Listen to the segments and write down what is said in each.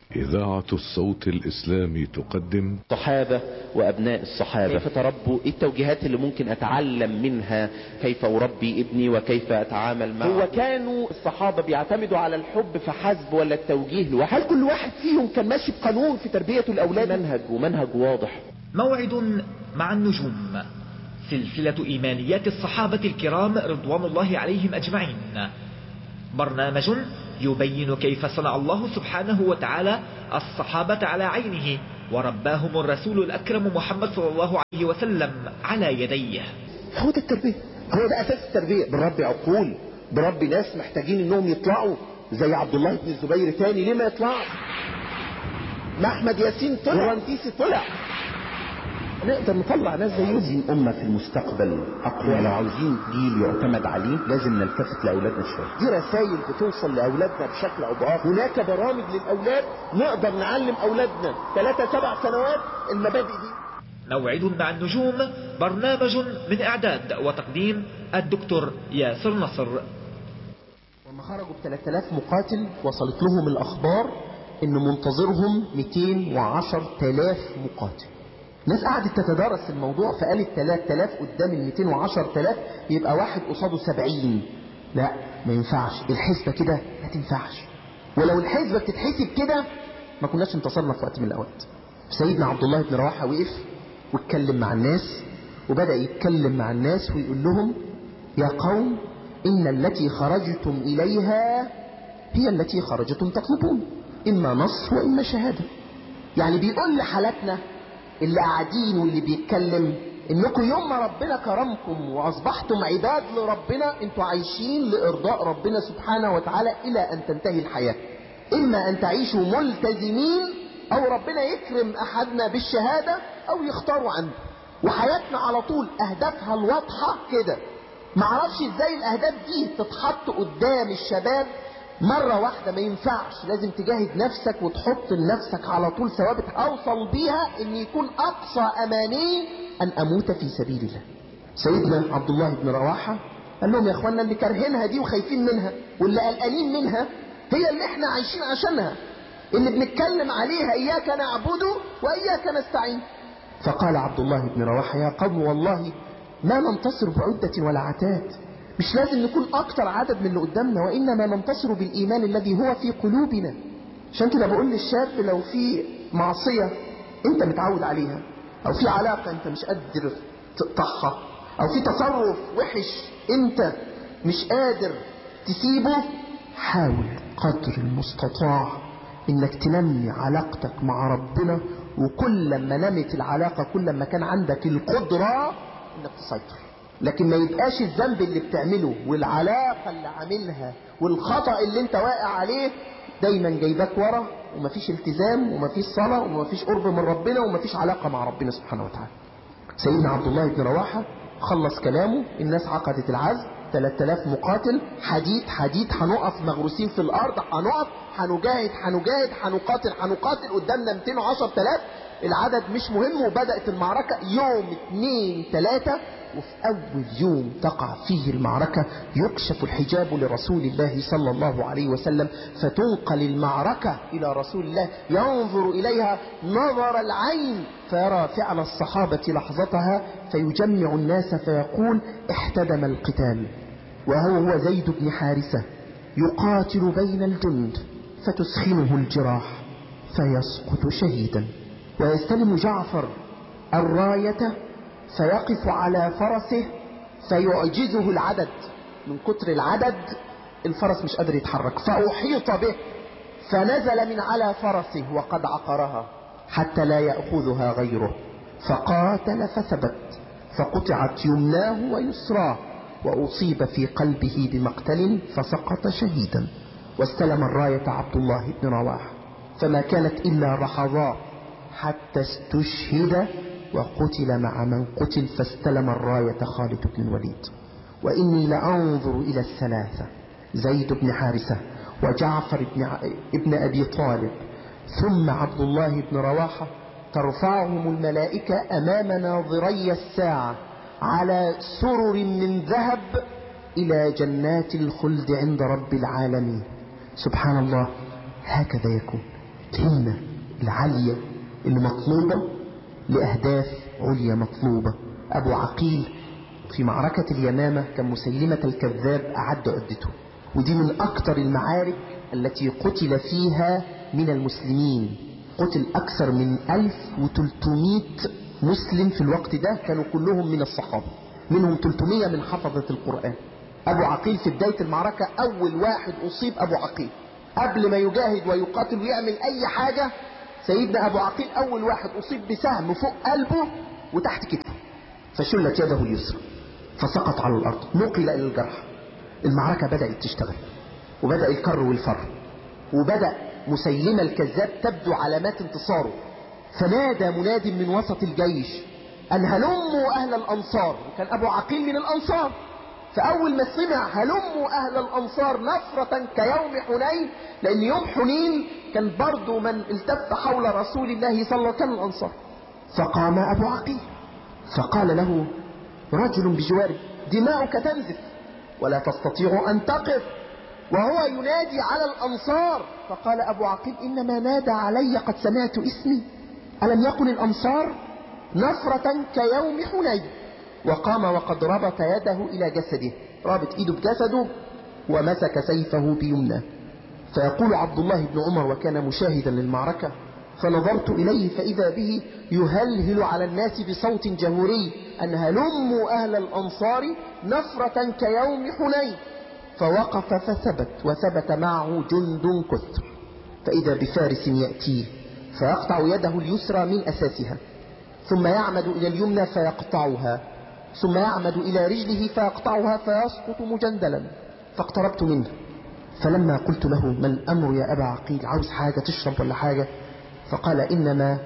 إذاعة الصوت الإسلامي تقدم الصحابة وأبناء الصحابة كيف تربوا إيه التوجيهات اللي ممكن أتعلم منها كيف أربي ابني وكيف أتعامل معه هو كانوا الصحابة بيعتمدوا على الحب فحسب ولا التوجيه لوحده هل كل واحد فيهم كان ماشي بقانون في تربية الأولاد منهج ومنهج واضح موعد مع النجوم سلسلة إيمانيات الصحابة الكرام رضوان الله عليهم أجمعين برنامج يبين كيف صنع الله سبحانه وتعالى الصحابة على عينه ورباهم الرسول الأكرم محمد صلى الله عليه وسلم على يديه هو ده التربية هو ده أساس التربية بربي عقول بربي ناس محتاجين انهم يطلعوا زي عبد الله بن الزبير تاني ليه ما يطلعش ما احمد ياسين طلع ورنتيسي طلع نقدر نطلع ناس زيهم عاوزين أمة في المستقبل أقوى لو عاوزين جيل يعتمد عليه لازم نلتفت لأولادنا شوية دي رسائل بتوصل لأولادنا بشكل أو بآخر هناك برامج للأولاد نقدر نعلم أولادنا ثلاثة سبع سنوات المبادئ دي موعد مع النجوم برنامج من إعداد وتقديم الدكتور ياسر نصر لما خرجوا ب 3000 مقاتل وصلت لهم الأخبار إن منتظرهم 210000 مقاتل ناس قعدت تتدارس الموضوع فقالت 3000 قدام ال 210000 يبقى واحد قصاده 70 لا ما ينفعش الحسبة كده ما تنفعش ولو الحسبة بتتحسب كده ما كناش انتصرنا في وقت من الأوقات سيدنا عبد الله بن رواحة وقف واتكلم مع الناس وبدأ يتكلم مع الناس ويقول لهم يا قوم إن التي خرجتم إليها هي التي خرجتم تطلبون إما نصر وإما شهادة يعني بيقول لحالتنا اللي قاعدين واللي بيتكلم انكم يوم ما ربنا كرمكم واصبحتم عباد لربنا انتوا عايشين لارضاء ربنا سبحانه وتعالى الى ان تنتهي الحياة اما ان تعيشوا ملتزمين او ربنا يكرم احدنا بالشهادة او يختاروا عنه وحياتنا على طول اهدافها الواضحة كده معرفش ازاي الاهداف دي تتحط قدام الشباب مرة واحدة ما ينفعش لازم تجاهد نفسك وتحط لنفسك على طول ثوابت اوصل بيها ان يكون اقصى اماني ان اموت في سبيل الله سيدنا عبد الله بن رواحة قال لهم يا اخوانا اللي كارهينها دي وخايفين منها واللي قلقانين منها هي اللي احنا عايشين عشانها اللي بنتكلم عليها اياك نعبد واياك نستعين فقال عبد الله بن رواحة يا قوم والله ما ننتصر بعدة ولا عتاد مش لازم نكون اكتر عدد من اللي قدامنا وانما ننتصر بالايمان الذي هو في قلوبنا عشان كده بقول للشاب لو في معصية انت متعود عليها او في علاقة انت مش قادر تقطعها او في تصرف وحش انت مش قادر تسيبه حاول قدر المستطاع انك تنمي علاقتك مع ربنا وكل ما نمت العلاقة كل ما كان عندك القدرة انك تسيطر لكن ما يبقاش الذنب اللي بتعمله والعلاقة اللي عاملها والخطأ اللي انت واقع عليه دايما جايباك ورا ومفيش التزام ومفيش صلاة ومفيش قرب من ربنا ومفيش علاقة مع ربنا سبحانه وتعالى سيدنا عبد الله بن رواحة خلص كلامه الناس عقدت العزم 3000 مقاتل حديد حديد هنقف مغروسين في الارض هنقف هنجاهد هنجاهد هنقاتل هنقاتل قدامنا 210000 العدد مش مهم وبدأت المعركة يوم 2 3 وفي أول يوم تقع فيه المعركة يكشف الحجاب لرسول الله صلى الله عليه وسلم فتنقل المعركة إلى رسول الله ينظر إليها نظر العين فيرى فعل الصحابة لحظتها فيجمع الناس فيقول احتدم القتال وهو هو زيد بن حارثة يقاتل بين الجند فتسخنه الجراح فيسقط شهيدا ويستلم جعفر الراية فيقف على فرسه فيعجزه العدد من كتر العدد الفرس مش قادر يتحرك فأحيط به فنزل من على فرسه وقد عقرها حتى لا يأخذها غيره فقاتل فثبت فقطعت يمناه ويسراه وأصيب في قلبه بمقتل فسقط شهيدا واستلم الراية عبد الله بن رواح فما كانت إلا لحظات حتى استشهد وقتل مع من قتل فاستلم الراية خالد بن الوليد وإني لأنظر إلى الثلاثة زيد بن حارثة وجعفر بن, ع... ابن أبي طالب ثم عبد الله بن رواحة ترفعهم الملائكة أمام ناظري الساعة على سرر من ذهب إلى جنات الخلد عند رب العالمين سبحان الله هكذا يكون الهمة العالية اللي مطلوبة لأهداف عليا مطلوبة أبو عقيل في معركة اليمامة كان مسيلمة الكذاب أعد عدته ودي من أكثر المعارك التي قتل فيها من المسلمين قتل أكثر من 1300 مسلم في الوقت ده كانوا كلهم من الصحابة منهم 300 من حفظة القرآن أبو عقيل في بداية المعركة أول واحد أصيب أبو عقيل قبل ما يجاهد ويقاتل ويعمل أي حاجة سيدنا أبو عقيل أول واحد أصيب بسهم فوق قلبه وتحت كتفه فشلت يده اليسرى فسقط على الأرض نقل إلى الجرح المعركة بدأت تشتغل وبدأ الكر والفر وبدأ مسيلمة الكذاب تبدو علامات انتصاره فنادى مناد من وسط الجيش أن هلموا أهل الأنصار وكان أبو عقيل من الأنصار فأول ما سمع هلموا أهل الأنصار نفرة كيوم حنين لأن يوم حنين كان برضو من التف حول رسول الله صلى الله عليه وسلم الأنصار فقام أبو عقيل فقال له رجل بجواره دماؤك تنزف ولا تستطيع أن تقف وهو ينادي على الأنصار فقال أبو عقيل إنما نادى علي قد سمعت اسمي ألم يكن الأنصار نفرة كيوم حنين وقام وقد ربط يده إلى جسده رابط إيده بجسده ومسك سيفه بيمناه فيقول عبد الله بن عمر وكان مشاهدا للمعركة فنظرت إليه فإذا به يهلهل على الناس بصوت جهوري أن هلموا أهل الأنصار نفرة كيوم حنين فوقف فثبت وثبت معه جند كثر فإذا بفارس يأتيه فيقطع يده اليسرى من أساسها ثم يعمد إلى اليمنى فيقطعها ثم يعمد إلى رجله فيقطعها فيسقط مجندلا فاقتربت منه فلما قلت له ما الأمر يا أبا عقيل عاوز حاجة تشرب ولا حاجة فقال إنما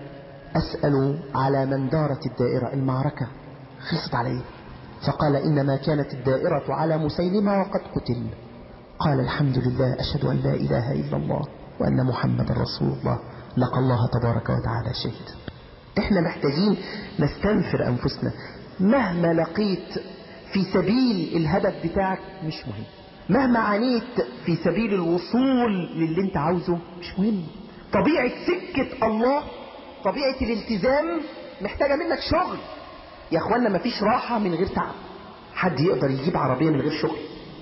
أسأل على من دارت الدائرة المعركة خلصت عليه فقال إنما كانت الدائرة على مسيلمة وقد قتل قال الحمد لله أشهد أن لا إله إلا الله وأن محمد رسول الله لقى الله تبارك وتعالى شهد احنا محتاجين نستنفر أنفسنا مهما لقيت في سبيل الهدف بتاعك مش مهم مهما عانيت في سبيل الوصول للي انت عاوزه مش مهم طبيعة سكة الله طبيعة الالتزام محتاجة منك شغل يا اخوانا مفيش راحة من غير تعب حد يقدر يجيب عربية من غير شغل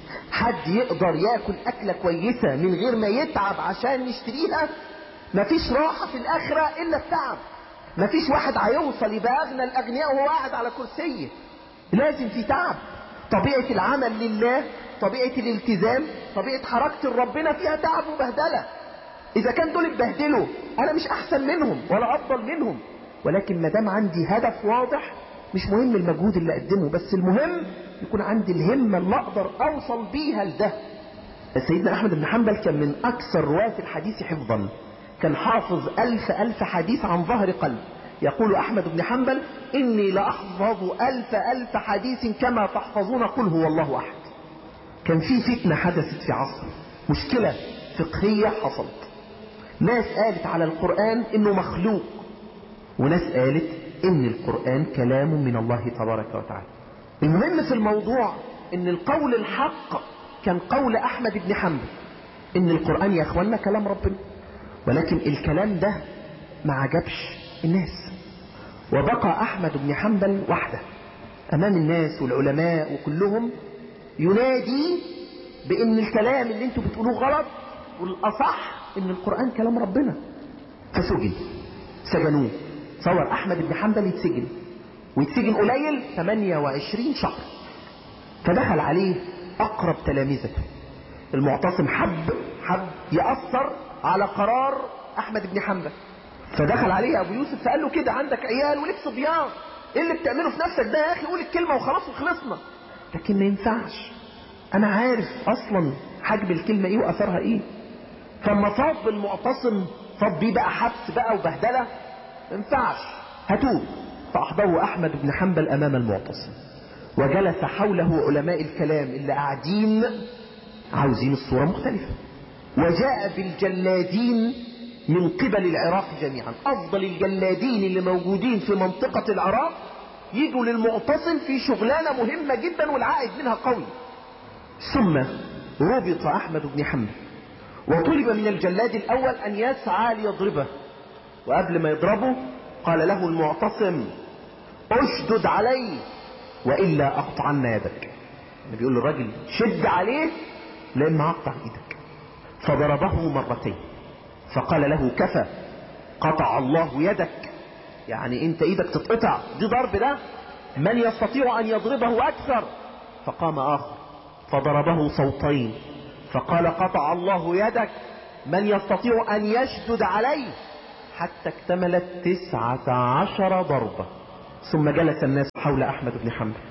حد يقدر ياكل أكلة كويسة من غير ما يتعب عشان يشتريها مفيش راحة في الآخرة إلا التعب مفيش واحد هيوصل يبقى أغنى الأغنياء وهو قاعد على كرسيه لازم في تعب طبيعة العمل لله طبيعة الالتزام طبيعة حركة ربنا فيها تعب وبهدلة إذا كان دول اتبهدلوا أنا مش أحسن منهم ولا أفضل منهم ولكن ما دام عندي هدف واضح مش مهم المجهود اللي أقدمه بس المهم يكون عندي الهمة اللي أقدر أوصل بيها لده سيدنا أحمد بن حنبل كان من أكثر رواة الحديث حفظا كان حافظ ألف ألف حديث عن ظهر قلب يقول أحمد بن حنبل إني لأحفظ ألف ألف حديث كما تحفظون قل هو الله أحد كان في فتنة حدثت في عصر مشكلة فقهية حصلت ناس قالت على القرآن إنه مخلوق وناس قالت إن القرآن كلام من الله تبارك وتعالى المهم في الموضوع إن القول الحق كان قول أحمد بن حنبل إن القرآن يا أخوانا كلام ربنا ولكن الكلام ده ما عجبش الناس وبقى أحمد بن حنبل وحده أمام الناس والعلماء وكلهم ينادي بأن الكلام اللي انتوا بتقولوه غلط والأصح أن القرآن كلام ربنا فسجن سجنوه صور أحمد بن حنبل يتسجن ويتسجن قليل 28 شهر فدخل عليه أقرب تلامذته المعتصم حب حب يأثر على قرار أحمد بن حنبل فدخل عليه أبو يوسف فقال له كده عندك عيال ولك صبيان إيه اللي بتعمله في نفسك ده يا أخي قول الكلمة وخلاص وخلصنا لكن ما ينفعش أنا عارف أصلا حجم الكلمة إيه وأثرها إيه فلما صاب المعتصم صاب بيه بقى حبس بقى وبهدلة ما ينفعش هاتوه فأحضره أحمد بن حنبل أمام المعتصم وجلس حوله علماء الكلام اللي قاعدين عاوزين الصورة مختلفة وجاء بالجلادين من قبل العراق جميعا أفضل الجلادين اللي موجودين في منطقة العراق يجوا للمعتصم في شغلانة مهمة جدا والعائد منها قوي ثم ربط أحمد بن حنبل وطلب من الجلاد الأول أن يسعى ليضربه وقبل ما يضربه قال له المعتصم اشدد عليه وإلا أقطعن يدك يعني بيقول للراجل شد عليه لأن أقطع إيدك فضربه مرتين فقال له كفى قطع الله يدك يعني انت ايدك تتقطع دي ضرب ده من يستطيع ان يضربه اكثر فقام اخر فضربه صوتين فقال قطع الله يدك من يستطيع ان يشدد عليه حتى اكتملت تسعة عشر ضربة ثم جلس الناس حول احمد بن حنبل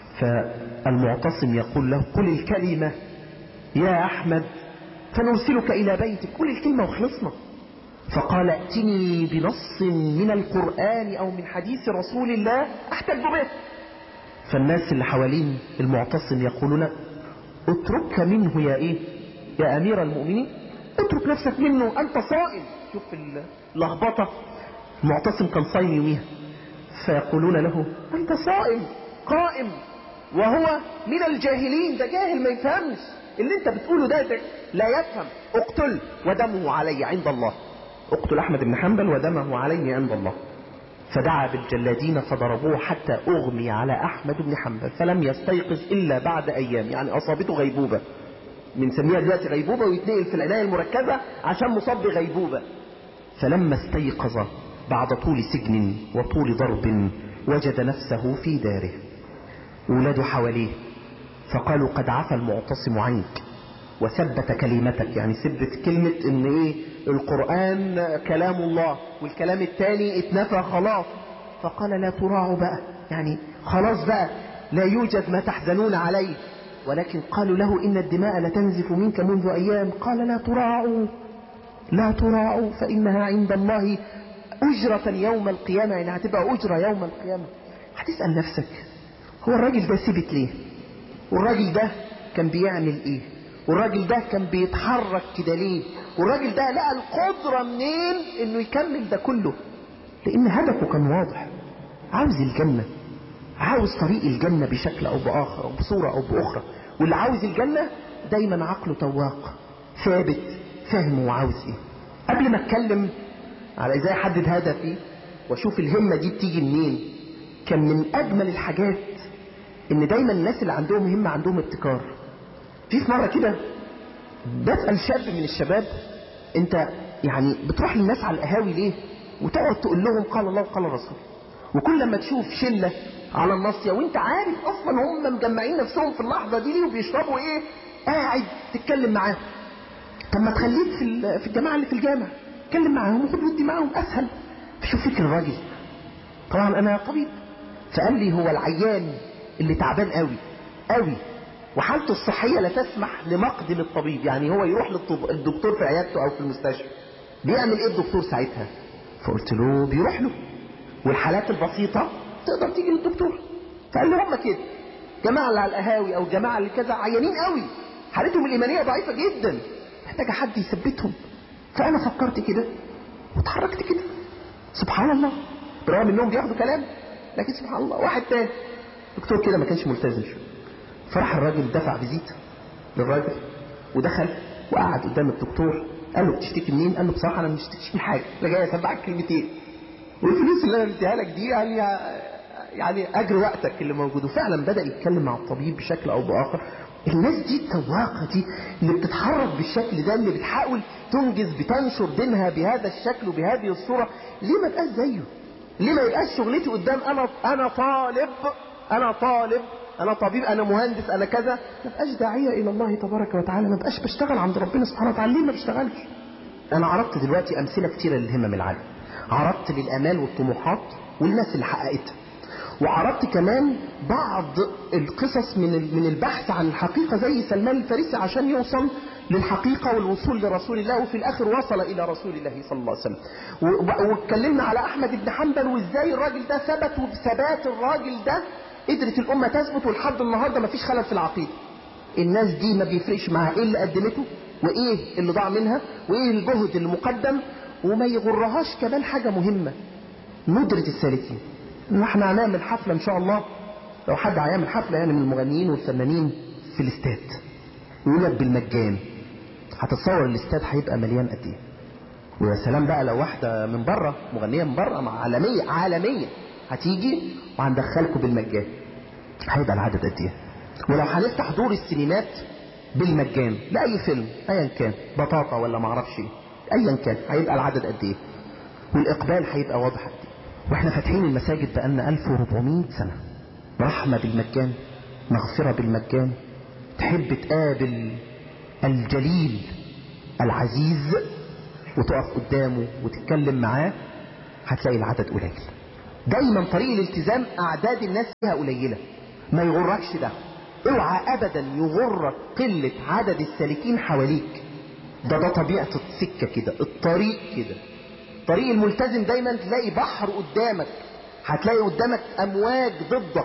فالمعتصم يقول له قل الكلمة يا احمد فنرسلك الى بيتك قل الكلمة وخلصنا فقال ائتني بنص من القرآن او من حديث رسول الله احتج به فالناس اللي حوالين المعتصم يقولون اتركك منه يا ايه يا امير المؤمنين اترك نفسك منه انت صائم شوف اللخبطة المعتصم كان صايم يوميها فيقولون له انت صائم قائم وهو من الجاهلين ده جاهل ما يفهمش اللي انت بتقوله ده, ده لا يفهم اقتل ودمه علي عند الله اقتل احمد بن حنبل ودمه علي عند الله فدعا بالجلادين فضربوه حتى اغمي على احمد بن حنبل فلم يستيقظ الا بعد ايام يعني اصابته غيبوبة بنسميها دلوقتي غيبوبة ويتنقل في العناية المركزة عشان مصاب بغيبوبة فلما استيقظ بعد طول سجن وطول ضرب وجد نفسه في داره ولاده حواليه فقالوا قد عفى المعتصم عنك وثبت كلمتك يعني ثبت كلمة ان ايه القرآن كلام الله والكلام التاني اتنفى خلاص فقال لا تراعوا بقى يعني خلاص بقى لا يوجد ما تحزنون عليه ولكن قالوا له إن الدماء لتنزف منك منذ أيام قال لا تراعوا لا تراعوا فإنها عند الله أجرة يوم القيامة يعني هتبقى أجرة يوم القيامة هتسأل نفسك هو الراجل ده سبت ليه والراجل ده كان بيعمل ايه والراجل ده كان بيتحرك كده ليه والراجل ده لقى القدرة منين انه يكمل ده كله لان هدفه كان واضح عاوز الجنة عاوز طريق الجنة بشكل او باخر او بصورة او باخرى واللي عاوز الجنة دايما عقله تواق ثابت فاهم هو عاوز ايه قبل ما اتكلم على ازاي احدد هدفي واشوف الهمة دي بتيجي منين كان من اجمل الحاجات ان دايما الناس اللي عندهم همة عندهم ابتكار في في مرة كده بسأل شاب من الشباب انت يعني بتروح للناس على القهاوي ليه وتقعد تقول لهم قال الله وقال الرسول وكل لما تشوف شلة على الناصية وانت عارف اصلا هم مجمعين نفسهم في اللحظة دي ليه وبيشربوا ايه قاعد تتكلم معاهم طب ما تخليك في في الجماعة اللي في الجامع اتكلم معاهم وخد ودي معاهم اسهل شوف فكر الراجل طبعا انا طبيب فقال لي هو العيان اللي تعبان قوي قوي وحالته الصحية لا تسمح لمقدم الطبيب يعني هو يروح للدكتور في عيادته او في المستشفى بيعمل ايه الدكتور ساعتها فقلت له بيروح له والحالات البسيطة تقدر تيجي للدكتور فقال لي هم كده جماعة اللي على القهاوي او جماعة اللي كذا عيانين قوي حالتهم الايمانية ضعيفة جدا محتاجة حد يثبتهم فانا فكرت كده وتحركت كده سبحان الله برغم انهم بياخدوا كلام لكن سبحان الله واحد تاني دكتور كده ما كانش ملتزم شويه فراح الراجل دفع فيزيت للراجل ودخل وقعد قدام الدكتور قال له بتشتكي منين؟ قال له بصراحه انا ما بشتكيش من حاجه انا جاي اسمعك كلمتين والفلوس اللي انا مديها لك دي يعني يعني اجر وقتك اللي موجود وفعلا بدا يتكلم مع الطبيب بشكل او باخر الناس دي التواقه دي اللي بتتحرك بالشكل ده اللي بتحاول تنجز بتنشر دينها بهذا الشكل وبهذه الصوره ليه ما تبقاش زيه؟ ليه ما يبقاش شغلتي قدام انا انا طالب انا طالب انا طبيب انا مهندس انا كذا ما بقاش داعيه الى الله تبارك وتعالى ما بقاش بشتغل عند ربنا سبحانه وتعالى ليه ما بشتغلش انا عرضت دلوقتي امثله كتيره للهمم العاليه عرضت للامال والطموحات والناس اللي حققتها وعرضت كمان بعض القصص من من البحث عن الحقيقه زي سلمان الفارسي عشان يوصل للحقيقه والوصول لرسول الله وفي الاخر وصل الى رسول الله صلى الله عليه وسلم واتكلمنا على احمد بن حنبل وازاي الراجل ده ثبت وبثبات الراجل ده قدرت الأمة تثبت ولحد النهاردة مفيش خلل في العقيدة الناس دي ما بيفرقش معاها ايه اللي قدمته وايه اللي ضاع منها وايه الجهد اللي مقدم وما يغرهاش كمان حاجة مهمة ندرة السالكين ان احنا هنعمل حفلة ان شاء الله لو حد هيعمل حفلة يعني من المغنيين والفنانين في الاستاد يقول لك بالمجان هتتصور الاستاد هيبقى مليان قد ايه ويا سلام بقى لو واحده من بره مغنيه من بره مع عالميه عالميه هتيجي وهندخلكم بالمجان هيبقى العدد قد ايه ولو هنفتح دور السينمات بالمجان لاي فيلم ايا كان بطاطا ولا معرفش ايه ايا كان هيبقى العدد قد ايه والاقبال هيبقى واضح قد ايه واحنا فاتحين المساجد بقالنا 1400 سنه رحمه بالمجان مغفره بالمجان تحب تقابل الجليل العزيز وتقف قدامه وتتكلم معاه هتلاقي العدد قليل دايما طريق الالتزام اعداد الناس فيها قليله ما يغركش ده اوعى ابدا يغرك قله عدد السالكين حواليك ده ده طبيعه السكه كده الطريق كده طريق الملتزم دايما تلاقي بحر قدامك هتلاقي قدامك امواج ضدك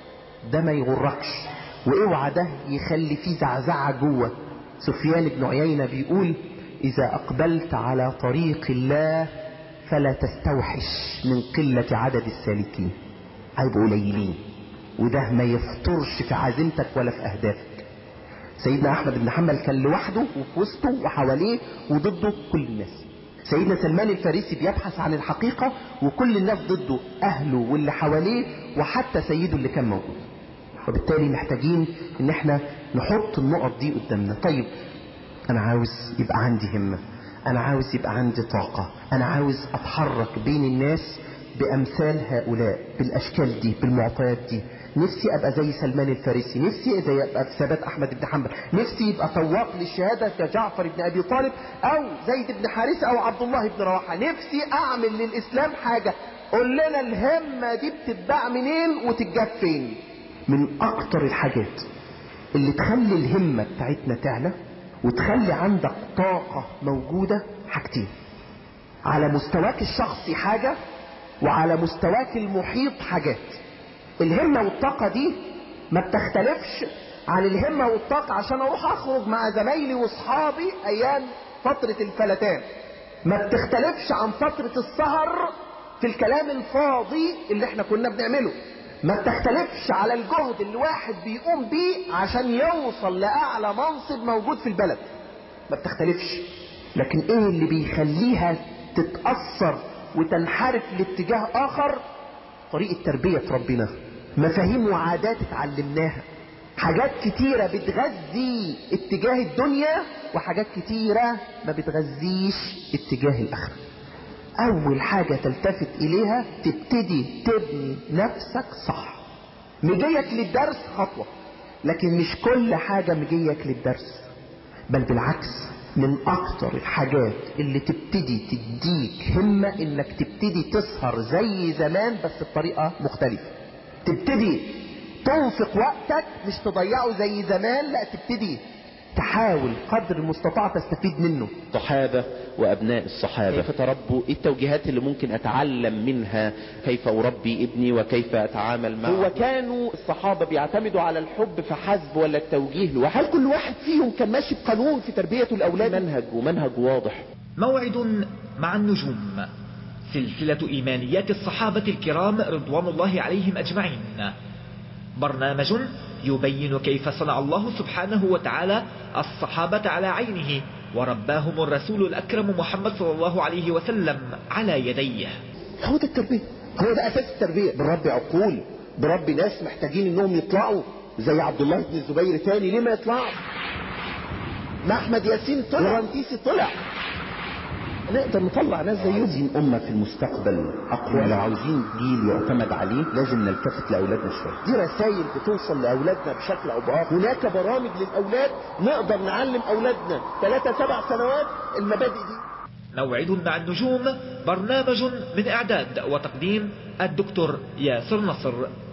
ده ما يغركش واوعى ده يخلي فيه زعزعه جوه سفيان بن عيينه بيقول اذا اقبلت على طريق الله فلا تستوحش من قله عدد السالكين هيبقوا قليلين وده ما يفطرش في عزيمتك ولا في اهدافك سيدنا احمد بن حنبل كان لوحده وفي وسطه وحواليه وضده كل الناس سيدنا سلمان الفارسي بيبحث عن الحقيقة وكل الناس ضده أهله واللي حواليه وحتى سيده اللي كان موجود وبالتالي محتاجين ان احنا نحط النقط دي قدامنا طيب انا عاوز يبقى عندي همة انا عاوز يبقى عندي طاقة انا عاوز اتحرك بين الناس بامثال هؤلاء بالاشكال دي بالمعطيات دي نفسي ابقى زي سلمان الفارسي نفسي زي ابقى في ثبات احمد بن حنبل نفسي يبقى طواق للشهاده كجعفر بن ابي طالب او زيد بن حارثه او عبد الله بن رواحه نفسي اعمل للاسلام حاجه قول لنا الهمه دي بتتباع منين وتتجاب فين من اكتر الحاجات اللي تخلي الهمه بتاعتنا تعلى وتخلي عندك طاقه موجوده حاجتين على مستواك الشخصي حاجه وعلى مستواك المحيط حاجات الهمة والطاقة دي ما بتختلفش عن الهمة والطاقة عشان اروح اخرج مع زمايلي واصحابي ايام فترة الفلتان ما بتختلفش عن فترة السهر في الكلام الفاضي اللي احنا كنا بنعمله ما بتختلفش على الجهد اللي واحد بيقوم بيه عشان يوصل لأعلى منصب موجود في البلد ما بتختلفش لكن ايه اللي بيخليها تتأثر وتنحرف لاتجاه اخر طريقة تربية ربنا مفاهيم وعادات اتعلمناها حاجات كتيرة بتغذي اتجاه الدنيا وحاجات كتيرة ما بتغذيش اتجاه الآخرة أول حاجة تلتفت إليها تبتدي تبني نفسك صح مجيك للدرس خطوة لكن مش كل حاجة مجيك للدرس بل بالعكس من اكتر الحاجات اللي تبتدي تديك همة انك تبتدي تسهر زي زمان بس بطريقة مختلفة تبتدي تنفق وقتك مش تضيعه زي زمان لا تبتدي تحاول قدر المستطاع تستفيد منه الصحابة وأبناء الصحابة كيف تربوا إيه التوجيهات اللي ممكن أتعلم منها كيف أربي ابني وكيف أتعامل معه هو كانوا الصحابة بيعتمدوا على الحب فحسب ولا التوجيه له هل كل واحد فيهم كان ماشي بقانون في تربية الأولاد منهج ومنهج واضح موعد مع النجوم سلسلة إيمانيات الصحابة الكرام رضوان الله عليهم أجمعين برنامج يبين كيف صنع الله سبحانه وتعالى الصحابة على عينه ورباهم الرسول الأكرم محمد صلى الله عليه وسلم على يديه هو ده التربية هو ده أساس التربية بربي عقول بربي ناس محتاجين انهم يطلعوا زي عبد الله بن الزبير تاني ليه ما يطلعوا ما احمد ياسين طلع ورنتيسي طلع نقدر نطلع ناس زيهم عايزين أمة في المستقبل أقوى لو عاوزين جيل يعتمد عليه لازم نلتفت لأولادنا شوية دي رسائل بتوصل لأولادنا بشكل أو بآخر هناك برامج للأولاد نقدر نعلم أولادنا ثلاثة سبع سنوات المبادئ دي موعد مع النجوم برنامج من إعداد وتقديم الدكتور ياسر نصر